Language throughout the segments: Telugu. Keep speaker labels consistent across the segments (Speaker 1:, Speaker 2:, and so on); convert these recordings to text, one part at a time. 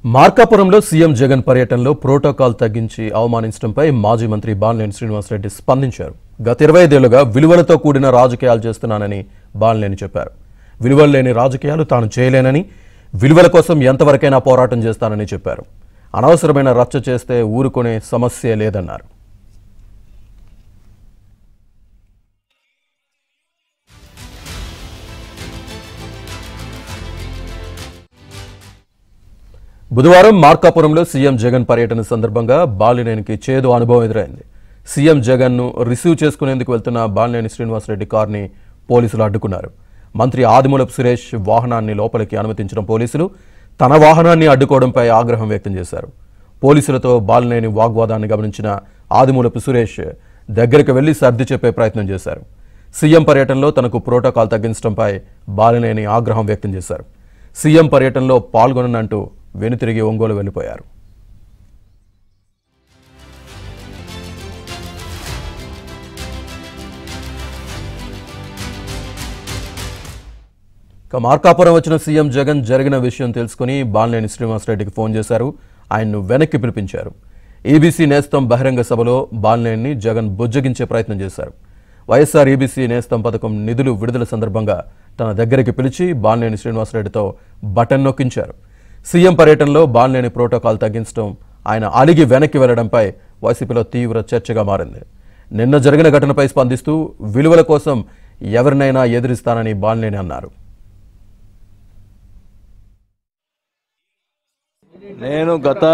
Speaker 1: మార్కాపురంలో సీఎం జగన్ పర్యటనలో ప్రోటోకాల్ తగ్గించి అవమానించడంపై మాజీ మంత్రి బాలినేని శ్రీనివాసరెడ్డి స్పందించారు గత ఇరవై ఐదేళ్లుగా విలువలతో కూడిన రాజకీయాలు చేస్తున్నానని బాలినేని చెప్పారు విలువలు లేని రాజకీయాలు తాను చేయలేనని విలువల కోసం ఎంతవరకైనా పోరాటం చేస్తానని చెప్పారు అనవసరమైన రచ్చ చేస్తే ఊరుకునే సమస్య లేదన్నారు బుధవారం మార్కాపురంలో సీఎం జగన్ పర్యటన సందర్భంగా బాలినేనికి చేదు అనుభవం ఎదురైంది సీఎం జగన్ను రిసీవ్ చేసుకునేందుకు వెళ్తున్న బాలినేని శ్రీనివాసరెడ్డి కార్ని పోలీసులు అడ్డుకున్నారు మంత్రి ఆదిమూలపు సురేష్ వాహనాన్ని లోపలికి అనుమతించిన పోలీసులు తన వాహనాన్ని అడ్డుకోవడంపై ఆగ్రహం వ్యక్తం చేశారు పోలీసులతో బాలినేని వాగ్వాదాన్ని గమనించిన ఆదిమూలపు సురేష్ దగ్గరికి వెళ్లి సర్ది చెప్పే ప్రయత్నం చేశారు సీఎం పర్యటనలో తనకు ప్రోటోకాల్ తగ్గించడంపై బాలినేని ఆగ్రహం వ్యక్తం చేశారు సీఎం పర్యటనలో పాల్గొననంటూ వెనుతిరిగి ఒంగోలు వెళ్లిపోయారు ఇక మార్కాపురం వచ్చిన సీఎం జగన్ జరిగిన విషయం తెలుసుకుని బాలినేని శ్రీనివాసరెడ్డికి ఫోన్ చేశారు ఆయన్ను వెనక్కి పిలిపించారు ఈబీసీ నేస్తం బహిరంగ సభలో బాలినేని జగన్ బుజ్జగించే ప్రయత్నం చేశారు వైఎస్ఆర్ ఈబీసీ నేస్తం పథకం నిధులు విడుదల సందర్భంగా తన దగ్గరికి పిలిచి బాలినేని శ్రీనివాసరెడ్డితో బటన్ నొక్కించారు సీఎం పర్యటనలో బాలినేని ప్రోటోకాల్ తగ్గించడం ఆయన అలిగి వెనక్కి వెళ్లడంపై వైసీపీలో తీవ్ర చర్చగా మారింది నిన్న జరిగిన ఘటనపై స్పందిస్తూ విలువల కోసం ఎవరినైనా ఎదిరిస్తానని బాలినేని అన్నారు
Speaker 2: నేను గత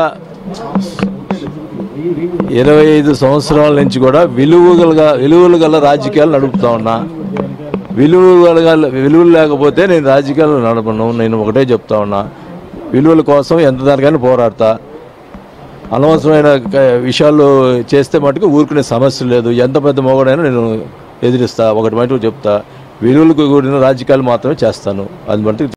Speaker 2: ఇరవై ఐదు సంవత్సరాల నుంచి కూడా విలువలు విలువలు గల రాజకీయాలు నడుపుతా ఉన్నా విలువలు గల విలువలు లేకపోతే నేను రాజకీయాలు నడపను నేను ఒకటే చెప్తా ఉన్నా విలువల కోసం ఎంత దానికైనా పోరాడతా అనవసరమైన క- విషయాలు చేస్తే మటుకు ఊరుకునే సమస్య లేదు ఎంత పెద్ద మొగడైనా నేను ఎదిరిస్తా ఒకటి మటుకు చెప్తా విలువలకు కూడిన రాజకీయాలు మాత్రమే చేస్తాను అది మటుకు